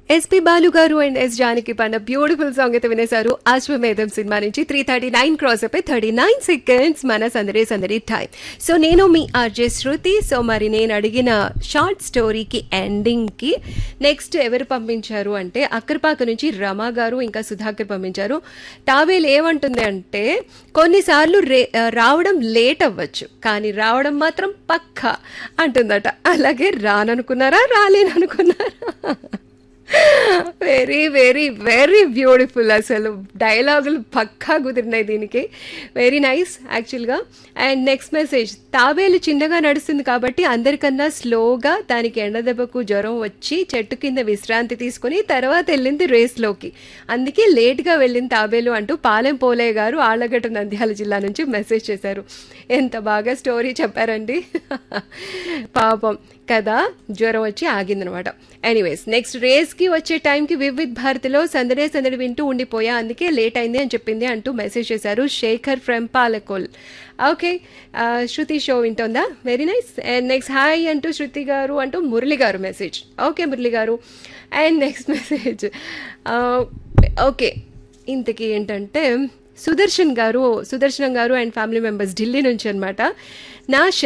SP Balu గారు and yes Janaki పన్న beautiful song అయితే వినేశారు అశ్వమేధం సినిమా నుంచి త్రీ థర్టీ నైన్ క్రాస్ అయిపోయి థర్టీ నైన్ సెకండ్స్ మన సందడి సందడి టైం సో నేను మీ ఆర్జే శృతి సో మరి నేను అడిగిన షార్ట్ స్టోరీకి ఎండింగ్కి నెక్స్ట్ ఎవరు పంపించారు అంటే అక్కరపాక నుంచి రమా గారు ఇంకా సుధాకర్ పంపించారు టావేల్ ఏమంటుంది అంటే కొన్నిసార్లు రే రావడం లేట్ అవ్వచ్చు కానీ రావడం మాత్రం పక్కా అంటుందట అలాగే రాననుకున్నారా రాలేననుకున్నారా వెరీ వెరీ వెరీ బ్యూటిఫుల్ అసలు డైలాగులు పక్కా కుదిరినాయి దీనికి వెరీ నైస్ యాక్చువల్గా అండ్ నెక్స్ట్ మెసేజ్ తాబేలు చిన్నగా నడుస్తుంది కాబట్టి అందరికన్నా స్లోగా దానికి ఎండదెబ్బకు జ్వరం వచ్చి చెట్టు కింద విశ్రాంతి తీసుకుని తర్వాత వెళ్ళింది రేస్లోకి అందుకే లేట్గా వెళ్ళింది తాబేలు అంటూ పాలెం పోలయ్య గారు ఆళ్లగడ్డ నంద్యాల జిల్లా నుంచి మెసేజ్ చేశారు ఎంత బాగా స్టోరీ చెప్పారండి పాపం కదా జ్వరం వచ్చి ఆగిందనమాట ఎనీవేస్ నెక్స్ట్ రేస్కి వచ్చే టైంకి వివిధ్ భారతిలో సందడే సందడి వింటూ ఉండిపోయా అందుకే లేట్ అయింది అని చెప్పింది అంటూ మెసేజ్ చేశారు Shekhar from Palakol okay Shruti show వింటుందా very nice and next hi అంటూ శృతి గారు అంటూ మురళి గారు మెసేజ్ ఓకే మురళి గారు అండ్ నెక్స్ట్ మెసేజ్ ఓకే ఇంతకీ ఏంటంటే సుదర్శన్ గారు సుదర్శనం గారు అండ్ ఫ్యామిలీ మెంబర్స్ ఢిల్లీ నుంచి అనమాట నా